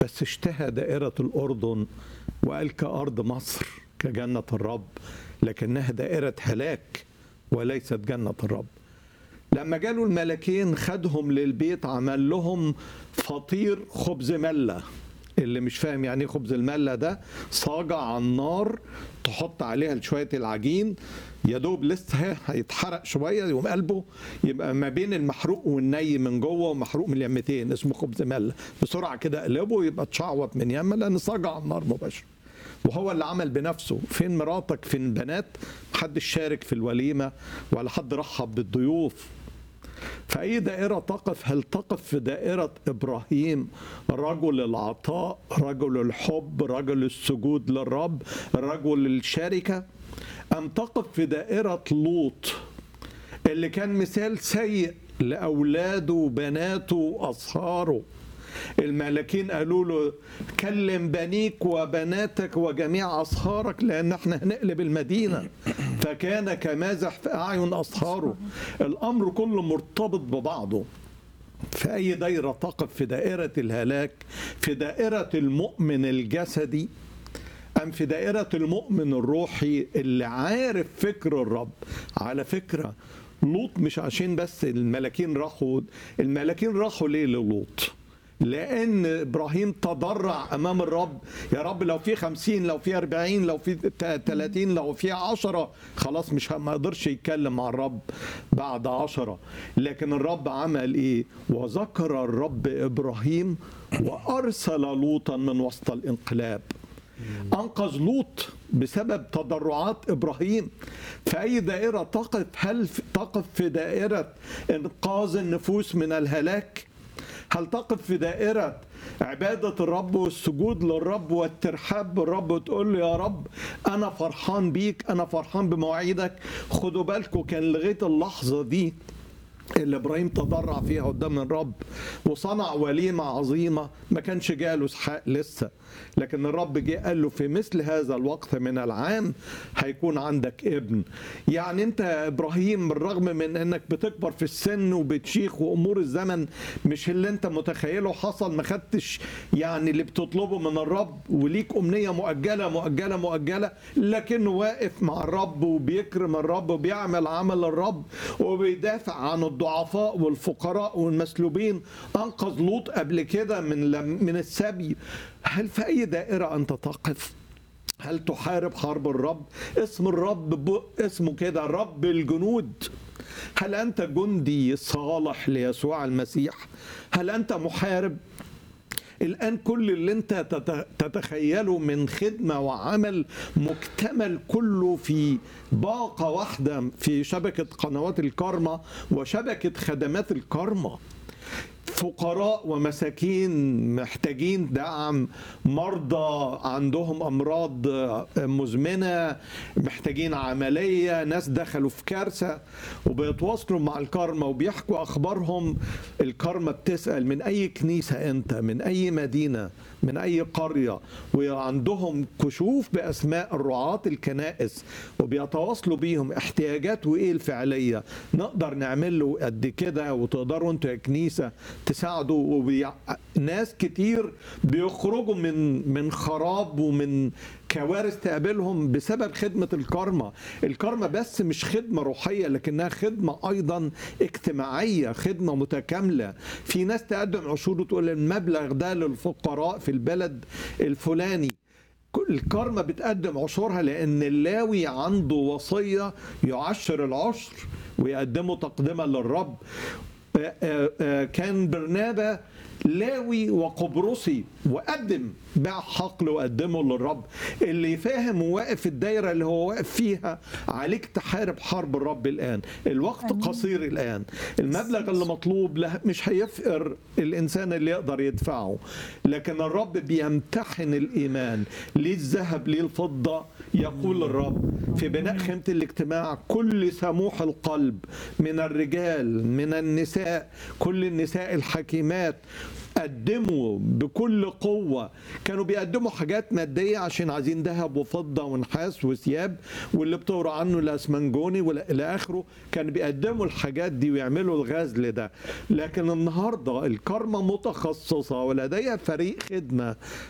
بس اشتهى دائرة الأردن وقال كأرض مصر كجنة الرب لكنها دائرة هلاك وليست جنة الرب لما جالوا الملكين خدهم للبيت عمل لهم فطير خبز ملة اللي مش فاهم يعني ايه خبز الملة ده صاجة على النار تحط عليها شوية العجين يا دوب لسه هيتحرق شوية يقوم قلبه يبقى ما بين المحروق والني من جوه ومحروق من اليمتين اسمه خبز ملة بسرعة كده اقلبه يبقى تشعوط من يمه لأن صاجة على النار مباشرة وهو اللي عمل بنفسه فين مراتك فين البنات محدش شارك في الوليمة ولا حد رحب بالضيوف فأي دائرة تقف هل تقف في دائرة إبراهيم رجل العطاء رجل الحب رجل السجود للرب رجل الشركة أم تقف في دائرة لوط اللي كان مثال سيء لأولاده وبناته وأصهاره الملكين قالوا له كلم بنيك وبناتك وجميع أصهارك لأن احنا هنقلب المدينة فكان كمازح في أعين أصهاره الأمر كله مرتبط ببعضه في أي دايرة تقف في دائرة الهلاك في دائرة المؤمن الجسدي أم في دائرة المؤمن الروحي اللي عارف فكر الرب على فكرة لوط مش عشان بس الملاكين راحوا الملاكين راحوا ليه للوط لان ابراهيم تضرع امام الرب يا رب لو في خمسين لو في أربعين لو في تلاتين لو في عشرة خلاص مش ما قدرش يتكلم مع الرب بعد عشرة لكن الرب عمل ايه وذكر الرب ابراهيم وارسل لوطا من وسط الانقلاب انقذ لوط بسبب تضرعات ابراهيم في اي دائره تقف هل تقف في دائره انقاذ النفوس من الهلاك هل تقف في دائرة عبادة الرب والسجود للرب والترحاب بالرب وتقول له يا رب أنا فرحان بيك أنا فرحان بمواعيدك خدوا بالكم كان لغاية اللحظة دي اللي ابراهيم تضرع فيها قدام الرب وصنع وليمه عظيمه ما كانش جاله اسحاق لسه لكن الرب جه قال له في مثل هذا الوقت من العام هيكون عندك ابن يعني انت يا ابراهيم بالرغم من انك بتكبر في السن وبتشيخ وامور الزمن مش اللي انت متخيله حصل ما خدتش يعني اللي بتطلبه من الرب وليك امنيه مؤجله مؤجله مؤجله لكنه واقف مع الرب وبيكرم الرب وبيعمل عمل الرب وبيدافع عن الضعفاء والفقراء والمسلوبين انقذ لوط قبل كده من من السبي هل في اي دائره انت تقف هل تحارب حرب الرب اسم الرب اسمه كده رب الجنود هل انت جندي صالح ليسوع المسيح هل انت محارب الآن كل اللي أنت تتخيله من خدمة وعمل مكتمل كله في باقة واحدة في شبكة قنوات الكارما وشبكة خدمات الكارما فقراء ومساكين محتاجين دعم مرضى عندهم امراض مزمنه محتاجين عمليه ناس دخلوا في كارثه وبيتواصلوا مع الكارما وبيحكوا اخبارهم الكارما بتسال من اي كنيسه انت من اي مدينه من اي قريه وعندهم كشوف باسماء الرعاة الكنائس وبيتواصلوا بيهم احتياجات وايه الفعليه نقدر نعمل له قد كده وتقدروا انتوا يا كنيسه تساعدوا وبي... ناس كتير بيخرجوا من من خراب ومن كوارث تقابلهم بسبب خدمة الكارما الكارما بس مش خدمة روحية لكنها خدمة أيضا اجتماعية خدمة متكاملة في ناس تقدم عشور وتقول المبلغ ده للفقراء في البلد الفلاني الكارما بتقدم عشورها لأن اللاوي عنده وصية يعشر العشر ويقدمه تقدمة للرب كان برنابا لاوي وقبرصي وقدم باع حقل وقدمه للرب اللي فاهم وواقف الدايرة اللي هو واقف فيها عليك تحارب حرب الرب الآن الوقت أمين. قصير الآن المبلغ اللي مطلوب له مش هيفقر الإنسان اللي يقدر يدفعه لكن الرب بيمتحن الإيمان ليه الذهب ليه الفضة يقول الرب في بناء خيمة الاجتماع كل سموح القلب من الرجال من النساء كل النساء الحكيمات قدموا بكل قوة كانوا بيقدموا حاجات مادية عشان عايزين ذهب وفضة ونحاس وثياب واللي بتقرا عنه الأسمنجوني إلى آخره كانوا بيقدموا الحاجات دي ويعملوا الغزل ده لكن النهاردة الكرمة متخصصة ولديها فريق خدمة